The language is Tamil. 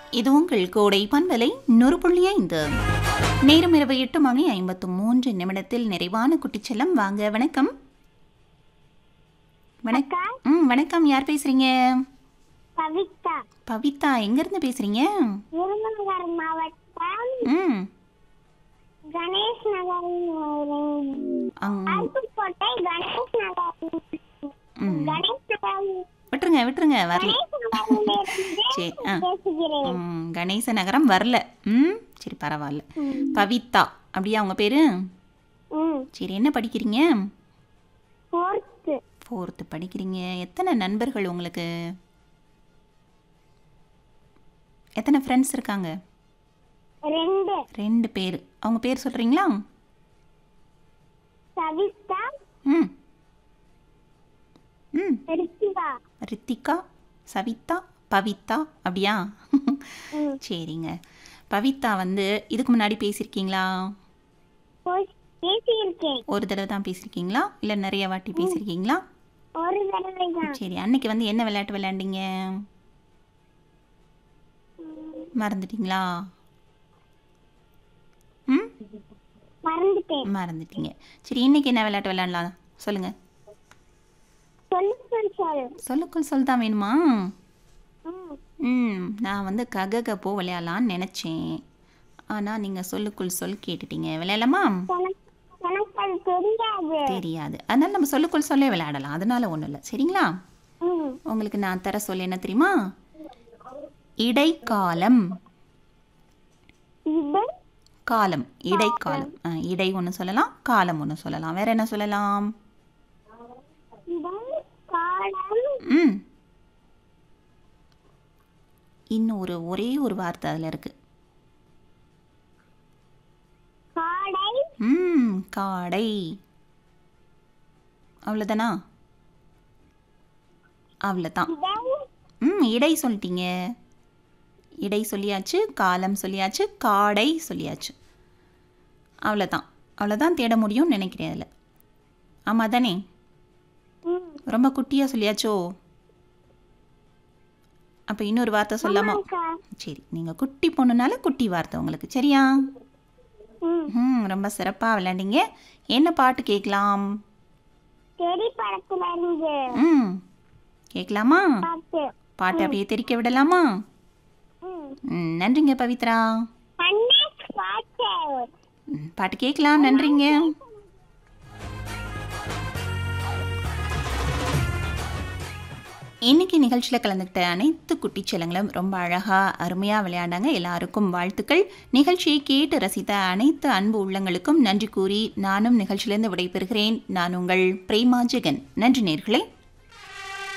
இது உங்கள் கோடை பண்பலை நூறு புள்ளி ஐந்து நேரம் இரவு எட்டு மணி ஐம்பத்து மூன்று நிமிடத்தில் நிறைவான குட்டிச்செல்லம் வாங்க வணக்கம் வணக்கம் ம் வணக்கம் யார் பேசுறீங்க கவிதா பவிதா எங்கேருந்து பேசுறீங்க விருதுநகர் மாவட்டம் ம் கணேஷ் நகர் அங் அருப்புக்கோட்டை கணேஷ் நகர் ம் கணேஷ் நகர் விட்டுருங்க விட்டுருங்க வரல கணேஷ் நகரிலிருந்து சரி ஆ பேசுகிறேன் ம், கணேச நகரம் வரல ம் சரி பரவாயில்ல பவிதா அப்படியா உங்க பேரு ம் சரி என்ன படிக்கிறீங்க ஃபோர்த்து ஃபோர்த்து படிக்கிறீங்க எத்தனை நண்பர்கள் உங்களுக்கு எத்தனை ஃப்ரெண்ட்ஸ் இருக்காங்க ரெண்டு ரெண்டு பேர் அவங்க பேர் சொல்கிறீங்களா சவிதா ம் ம் ரித்திகா ரித்திகா சவிதா பவிதா அப்படியா ம் சரிங்க பவிதா வந்து இதுக்கு முன்னாடி பேசியிருக்கீங்களா போய் பேசியிருக்கேன் ஒரு தடவை தான் பேசியிருக்கீங்களா இல்லை நிறைய வாட்டி பேசியிருக்கீங்களா ஒரு தடவை தான் சரி அன்னைக்கு வந்து என்ன விளையாட்டு விளையாண்டீங்க மறந்துட்டீங்களா ம் மறந்துட்டேன் மறந்துட்டீங்க சரி இன்னைக்கு என்ன விளையாட்டு விளையாடலாம் சொல்லுங்க சொல்லு சொல் சொல் சொல்லுக்குள் சொல் தான் வேணுமா ம் ம் நான் வந்து கக போ விளையாடலான்னு நினச்சேன் ஆனால் நீங்கள் சொல்லுக்குள் சொல் கேட்டுட்டீங்க விளையாடலாமா எனக்கு எனக்கு அது தெரியாது தெரியாது அதனால நம்ம சொல்லுக்குள் சொல்லே விளையாடலாம் அதனால ஒன்றும் இல்லை சரிங்களா ம் உங்களுக்கு நான் தர சொல்ல என்ன தெரியுமா இடைக்காலம் இது காலம் இடைக்காலம் ஆ, இடை ஒன்று சொல்லலாம் காலம் ஒன்று சொல்லலாம் வேற என்ன சொல்லலாம் இது காலம் ம் இன்னும் ஒரு ஒரே ஒரு வார்த்தை அதில் இருக்கு காடை ம் காடை அவ்வளோதானா அவ்வளோதான் இடை ம் இடை சொல்லிட்டீங்க இடை சொல்லியாச்சு காலம் சொல்லியாச்சு காடை சொல்லியாச்சு அவ்வளோதான் அவ்வளோதான் தேட முடியும்னு நினைக்கிறேன் அதில் ஆமாம் தானே ம் ரொம்ப குட்டியாக சொல்லியாச்சோ அப்போ இன்னொரு வார்த்தை சொல்லாமா அக்கா சரி நீங்கள் குட்டி பொண்ணுனால குட்டி வார்த்தை உங்களுக்கு சரியா ம் ம் ரொம்ப சிறப்பாக விளையாண்டீங்க என்ன பாட்டு கேட்கலாம் தெரி படத்துல இருந்து ம் கேட்கலாமா பாட்டு பாட்டு அப்படியே தெரிக்க விடலாமா ம் ம் நன்றிங்க பவித்ரா அண்ணா பாட்டு ம், பாட்டு கேட்கலாம் நன்றிங்க இன்னைக்கு நிகழ்ச்சியில் கலந்துக்கிட்ட அனைத்து குட்டிச்செல்லங்களும் ரொம்ப அழகாக அருமையாக விளையாண்டாங்க எல்லாருக்கும் வாழ்த்துக்கள் நிகழ்ச்சியை கேட்டு ரசித்த அனைத்து அன்பு உள்ளங்களுக்கும் நன்றி கூறி நானும் நிகழ்ச்சியிலிருந்து விடைபெறுகிறேன் நான் உங்கள் பிரேமா ஜெகன் நன்றி நேர்களே